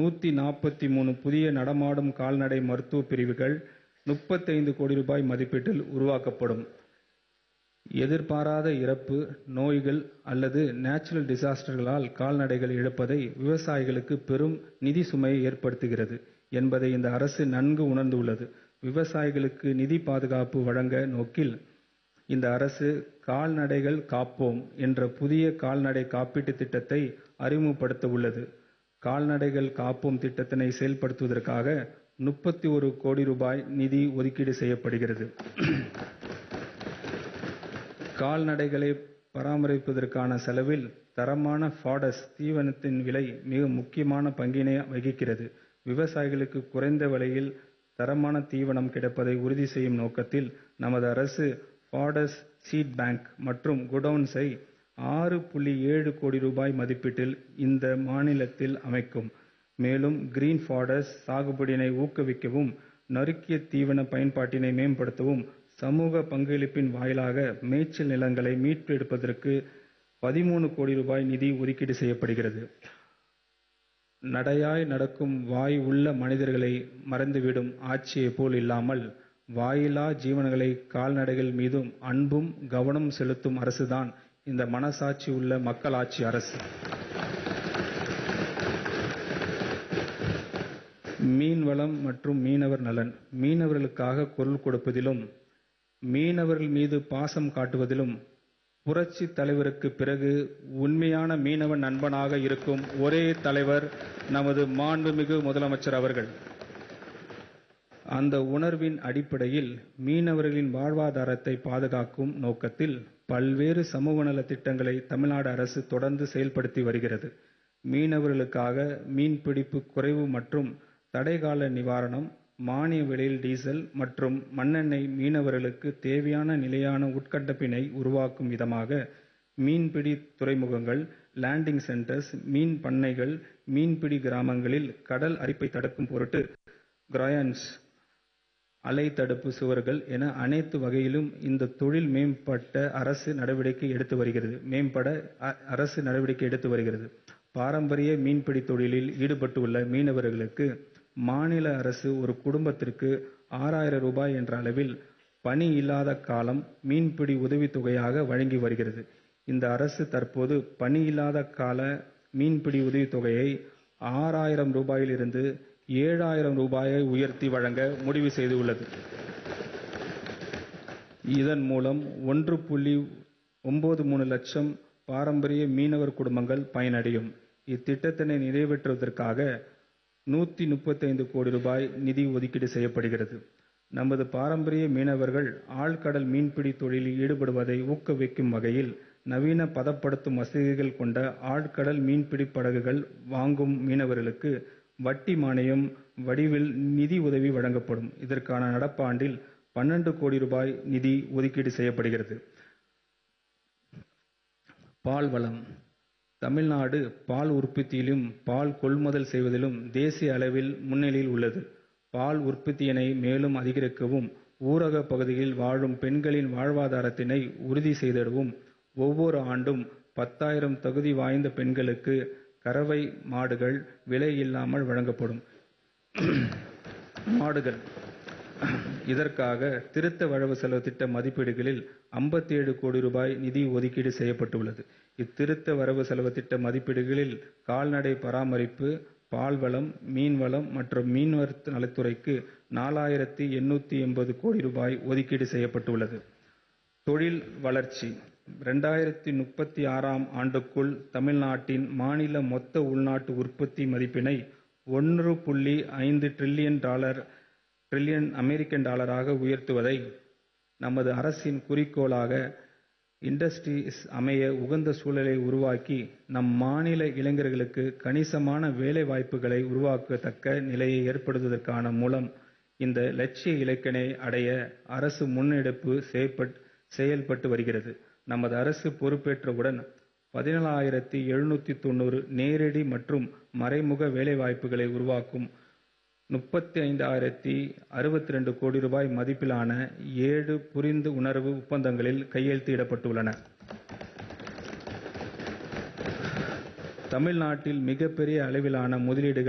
நூத்தி நாற்பத்தி மூணு புதிய நடமாடும் கால்நடை மருத்துவ பிரிவுகள் முப்பத்தைந்து கோடி ரூபாய் மதிப்பீட்டில் உருவாக்கப்படும் எதிர்பாராத இறப்பு நோய்கள் அல்லது நேச்சுரல் டிசாஸ்டர்களால் கால்நடைகள் இழப்பதை விவசாயிகளுக்கு பெரும் நிதி சுமையை ஏற்படுத்துகிறது என்பதை இந்த அரசு நன்கு உணர்ந்துள்ளது விவசாயிகளுக்கு நிதி பாதுகாப்பு வழங்க நோக்கில் இந்த அரசு கால்நடைகள் காப்போம் என்ற புதிய கால்நடை காப்பீட்டு திட்டத்தை அறிமுகப்படுத்த உள்ளது கால்நடைகள் காப்போம் திட்டத்தினை செயல்படுத்துவதற்காக முப்பத்தி ஒரு கோடி ரூபாய் நிதி ஒதுக்கீடு செய்யப்படுகிறது கால்நடைகளை பராமரிப்பதற்கான செலவில் தரமான ஃபாடஸ் தீவனத்தின் விலை மிக முக்கியமான பங்கினை வகிக்கிறது விவசாயிகளுக்கு குறைந்த விலையில் தரமான தீவனம் கிடைப்பதை உறுதி செய்யும் நோக்கத்தில் நமது அரசு ஃபாடஸ் சீட் பேங்க் மற்றும் குடவுன்ஸை ஆறு புள்ளி ஏழு கோடி ரூபாய் மதிப்பீட்டில் இந்த மாநிலத்தில் அமைக்கும் மேலும் கிரீன் ஃபாடஸ் சாகுபடியினை ஊக்குவிக்கவும் நறுக்கிய தீவன பயன்பாட்டினை மேம்படுத்தவும் சமூக பங்களிப்பின் வாயிலாக மேய்ச்சல் நிலங்களை மீட்டெடுப்பதற்கு பதிமூணு கோடி ரூபாய் நிதி ஒதுக்கீடு செய்யப்படுகிறது நடையாய் நடக்கும் வாய் உள்ள மனிதர்களை மறந்துவிடும் ஆட்சியைப் போல் இல்லாமல் வாயிலா ஜீவன்களை கால்நடைகள் மீதும் அன்பும் கவனம் செலுத்தும் அரசுதான் இந்த மனசாட்சி உள்ள மக்களாட்சி அரசு மீன் வளம் மற்றும் மீனவர் நலன் மீனவர்களுக்காக குரல் கொடுப்பதிலும் மீனவர்கள் மீது பாசம் காட்டுவதிலும் புரட்சி தலைவருக்கு பிறகு உண்மையான மீனவ நண்பனாக இருக்கும் ஒரே தலைவர் நமது மாண்புமிகு முதலமைச்சர் அவர்கள் அந்த உணர்வின் அடிப்படையில் மீனவர்களின் வாழ்வாதாரத்தை பாதுகாக்கும் நோக்கத்தில் பல்வேறு சமூக நல திட்டங்களை தமிழ்நாடு அரசு தொடர்ந்து செயல்படுத்தி வருகிறது மீனவர்களுக்காக மீன்பிடிப்பு குறைவு மற்றும் தடைகால நிவாரணம் மானிய விலையில் டீசல் மற்றும் மண்ணெண்ணெய் மீனவர்களுக்கு தேவையான நிலையான உட்கட்டப்பினை உருவாக்கும் விதமாக மீன்பிடி துறைமுகங்கள் லேண்டிங் சென்டர்ஸ் மீன் பண்ணைகள் மீன்பிடி கிராமங்களில் கடல் அரிப்பை தடுக்கும் பொருட்டு கிராயன்ஸ் அலை தடுப்பு சுவர்கள் என அனைத்து வகையிலும் இந்த தொழில் மேம்பட்ட அரசு நடவடிக்கை எடுத்து வருகிறது மேம்பட அ- அரசு நடவடிக்கை எடுத்து வருகிறது பாரம்பரிய மீன்பிடி தொழிலில் ஈடுபட்டுள்ள மீனவர்களுக்கு மாநில அரசு ஒரு குடும்பத்திற்கு ஆறாயிரம் ரூபாய் என்ற அளவில் பணி இல்லாத காலம் மீன்பிடி உதவித்தொகையாக வழங்கி வருகிறது இந்த அரசு தற்போது பணி இல்லாத கால மீன்பிடி உதவித்தொகையை ஆறாயிரம் ரூபாயிலிருந்து ஏழாயிரம் ரூபாயை உயர்த்தி வழங்க முடிவு செய்துள்ளது இதன் மூலம் ஒன்று புள்ளி ஒன்பது மூணு லட்சம் பாரம்பரிய மீனவர் குடும்பங்கள் பயனடையும் இத்திட்டத்தினை நிறைவேற்றுவதற்காக நூத்தி முப்பத்தைந்து கோடி ரூபாய் நிதி ஒதுக்கீடு செய்யப்படுகிறது நமது பாரம்பரிய மீனவர்கள் ஆழ்கடல் மீன்பிடி தொழிலில் ஈடுபடுவதை ஊக்குவிக்கும் வகையில் நவீன பதப்படுத்தும் வசதிகள் கொண்ட ஆழ்கடல் மீன்பிடி படகுகள் வாங்கும் மீனவர்களுக்கு வட்டி மானியம் வடிவில் நிதி உதவி வழங்கப்படும் இதற்கான நடப்பாண்டில் பன்னெண்டு கோடி ரூபாய் நிதி ஒதுக்கீடு செய்யப்படுகிறது பால் வளம் தமிழ்நாடு பால் உற்பத்தியிலும் பால் கொள்முதல் செய்வதிலும் தேசிய அளவில் முன்னிலையில் உள்ளது பால் உற்பத்தியினை மேலும் அதிகரிக்கவும் ஊரக பகுதியில் வாழும் பெண்களின் வாழ்வாதாரத்தினை உறுதி செய்திடவும் ஒவ்வொரு ஆண்டும் பத்தாயிரம் தகுதி வாய்ந்த பெண்களுக்கு கறவை மாடுகள் விலை இல்லாமல் வழங்கப்படும் மாடுகள் இதற்காக திருத்த வரவு செலவு திட்ட மதிப்பீடுகளில் 57 கோடி ரூபாய் நிதி ஒதுக்கீடு செய்யப்பட்டுள்ளது இத்திருத்த வரவு செலவு திட்ட மதிப்பீடுகளில் கால்நடை பராமரிப்பு பால்வளம் மீன்வளம் மற்றும் மீன்வர் நலத்துறைக்கு நாலாயிரத்தி எண்ணூத்தி எண்பது கோடி ரூபாய் ஒதுக்கீடு செய்யப்பட்டுள்ளது தொழில் வளர்ச்சி ரெண்டாயிரத்தி முப்பத்தி ஆறாம் ஆண்டுக்குள் தமிழ்நாட்டின் மாநில மொத்த உள்நாட்டு உற்பத்தி மதிப்பினை ஒன்று புள்ளி ஐந்து ட்ரில்லியன் டாலர் ட்ரில்லியன் அமெரிக்கன் டாலராக உயர்த்துவதை நமது அரசின் குறிக்கோளாக இண்டஸ்ட்ரீஸ் அமைய உகந்த சூழலை உருவாக்கி நம் மாநில இளைஞர்களுக்கு கணிசமான வேலை வாய்ப்புகளை உருவாக்கத்தக்க நிலையை ஏற்படுத்துவதற்கான மூலம் இந்த லட்சிய இலக்கினை அடைய அரசு முன்னெடுப்பு செயற்பட்- செயல்பட்டு வருகிறது நமது அரசு பொறுப்பேற்றவுடன் பதினேழாயிரத்தி எழுநூத்தி தொண்ணூறு நேரடி மற்றும் மறைமுக வேலைவாய்ப்புகளை உருவாக்கும் முப்பத்தி ஐந்தாயிரத்தி அறுபத்தி ரெண்டு கோடி ரூபாய் மதிப்பிலான ஏழு புரிந்து உணர்வு ஒப்பந்தங்களில் கையெழுத்திடப்பட்டுள்ளன தமிழ்நாட்டில் மிகப்பெரிய அளவிலான முதலீடுகள்